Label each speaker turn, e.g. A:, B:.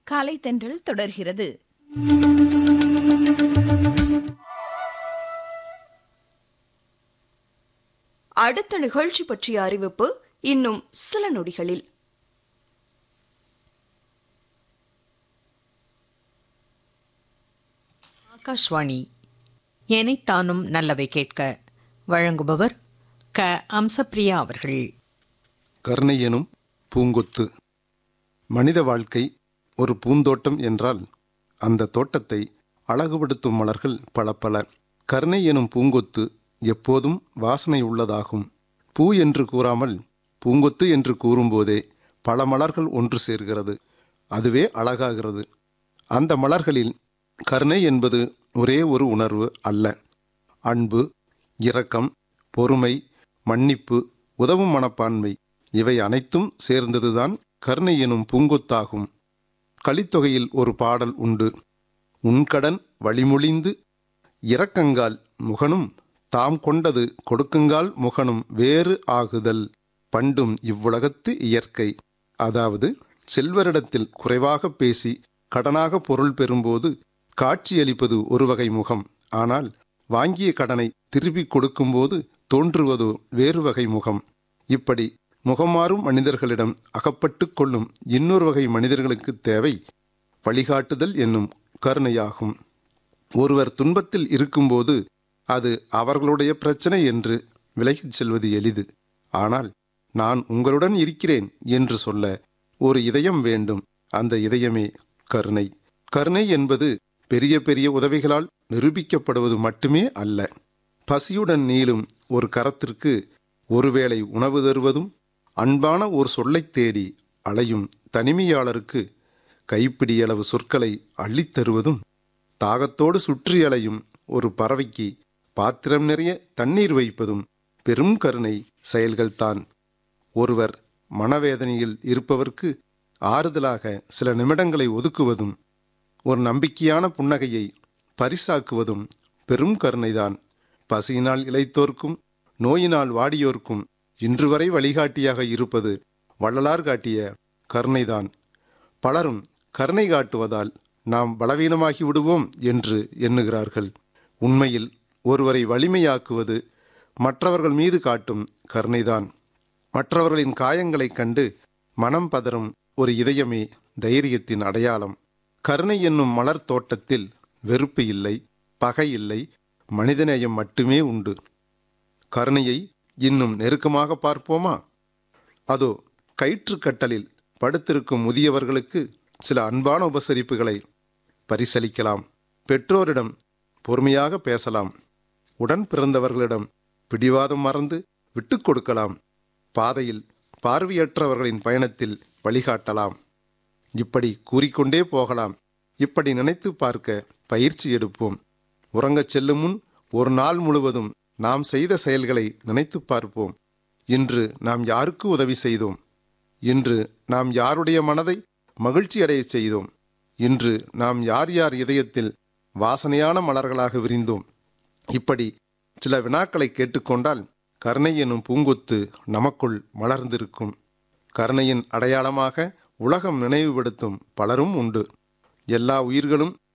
A: காலை தென்றல் தொடர்கிறது
B: அடுத்த நிகழ்ச்சி பற்றிய அறிவிப்பு இன்னும் சில நொடிகளில்
C: ஆகாஷ்வாணி எனைத்தானும் நல்லவை கேட்க வழங்குபவர் க அம்சப்பிரியா அவர்கள்
D: கருணை எனும் பூங்கொத்து மனித வாழ்க்கை ஒரு பூந்தோட்டம் என்றால் அந்த தோட்டத்தை அழகுபடுத்தும் மலர்கள் பல பல கருணை எனும் பூங்கொத்து எப்போதும் வாசனை உள்ளதாகும் பூ என்று கூறாமல் பூங்கொத்து என்று கூறும்போதே பல மலர்கள் ஒன்று சேர்கிறது அதுவே அழகாகிறது அந்த மலர்களில் கருணை என்பது ஒரே ஒரு உணர்வு அல்ல அன்பு இரக்கம் பொறுமை மன்னிப்பு உதவும் மனப்பான்மை இவை அனைத்தும் சேர்ந்ததுதான் கருணை எனும் பூங்கொத்தாகும் கலித்தொகையில் ஒரு பாடல் உண்டு உன்கடன் வழிமொழிந்து இரக்கங்கால் முகனும் தாம் கொண்டது கொடுக்குங்கால் முகனும் வேறு ஆகுதல் பண்டும் இவ்வுலகத்து இயற்கை அதாவது செல்வரிடத்தில் குறைவாக பேசி கடனாக பொருள் பெறும்போது காட்சியளிப்பது ஒரு வகை முகம் ஆனால் வாங்கிய கடனை திருப்பி கொடுக்கும்போது தோன்றுவதோ வேறு வகை முகம் இப்படி முகமாறும் மனிதர்களிடம் அகப்பட்டு கொள்ளும் இன்னொரு வகை மனிதர்களுக்கு தேவை வழிகாட்டுதல் என்னும் கருணையாகும் ஒருவர் துன்பத்தில் இருக்கும்போது அது அவர்களுடைய பிரச்சனை என்று விலகிச் செல்வது எளிது ஆனால் நான் உங்களுடன் இருக்கிறேன் என்று சொல்ல ஒரு இதயம் வேண்டும் அந்த இதயமே கருணை கருணை என்பது பெரிய பெரிய உதவிகளால் நிரூபிக்கப்படுவது மட்டுமே அல்ல பசியுடன் நீளும் ஒரு கரத்திற்கு ஒருவேளை உணவு தருவதும் அன்பான ஒரு சொல்லைத் தேடி அலையும் தனிமையாளருக்கு கைப்பிடியளவு சொற்களை அள்ளித் தருவதும் தாகத்தோடு சுற்றி அலையும் ஒரு பறவைக்கு பாத்திரம் நிறைய தண்ணீர் வைப்பதும் பெரும் கருணை செயல்கள்தான் ஒருவர் மனவேதனையில் இருப்பவர்க்கு ஆறுதலாக சில நிமிடங்களை ஒதுக்குவதும் ஒரு நம்பிக்கையான புன்னகையை பரிசாக்குவதும் பெரும் கருணைதான் பசியினால் இளைத்தோர்க்கும் நோயினால் வாடியோர்க்கும் இன்று வரை வழிகாட்டியாக இருப்பது வள்ளலார் காட்டிய கருணைதான் பலரும் கருணை காட்டுவதால் நாம் பலவீனமாகி விடுவோம் என்று எண்ணுகிறார்கள் உண்மையில் ஒருவரை வலிமையாக்குவது மற்றவர்கள் மீது காட்டும் கருணைதான் மற்றவர்களின் காயங்களைக் கண்டு மனம் பதறும் ஒரு இதயமே தைரியத்தின் அடையாளம் கருணை என்னும் மலர் தோட்டத்தில் வெறுப்பு இல்லை பகை இல்லை மனிதநேயம் மட்டுமே உண்டு கருணையை இன்னும் நெருக்கமாக பார்ப்போமா அதோ கயிற்றுக்கட்டலில் படுத்திருக்கும் முதியவர்களுக்கு சில அன்பான உபசரிப்புகளை பரிசளிக்கலாம் பெற்றோரிடம் பொறுமையாக பேசலாம் உடன் பிறந்தவர்களிடம் பிடிவாதம் மறந்து விட்டுக் கொடுக்கலாம் பாதையில் பார்வையற்றவர்களின் பயணத்தில் வழிகாட்டலாம் இப்படி கூறிக்கொண்டே போகலாம் இப்படி நினைத்து பார்க்க பயிற்சி எடுப்போம் உறங்கச் செல்லும் முன் ஒரு நாள் முழுவதும் நாம் செய்த செயல்களை நினைத்து பார்ப்போம் இன்று நாம் யாருக்கு உதவி செய்தோம் இன்று நாம் யாருடைய மனதை மகிழ்ச்சி அடையச் செய்தோம் இன்று நாம் யார் யார் இதயத்தில் வாசனையான மலர்களாக விரிந்தோம் இப்படி சில வினாக்களை கேட்டுக்கொண்டால் கருணை எனும் பூங்கொத்து நமக்குள் மலர்ந்திருக்கும் கருணையின் அடையாளமாக உலகம் நினைவுபடுத்தும் பலரும் உண்டு எல்லா உயிர்களும்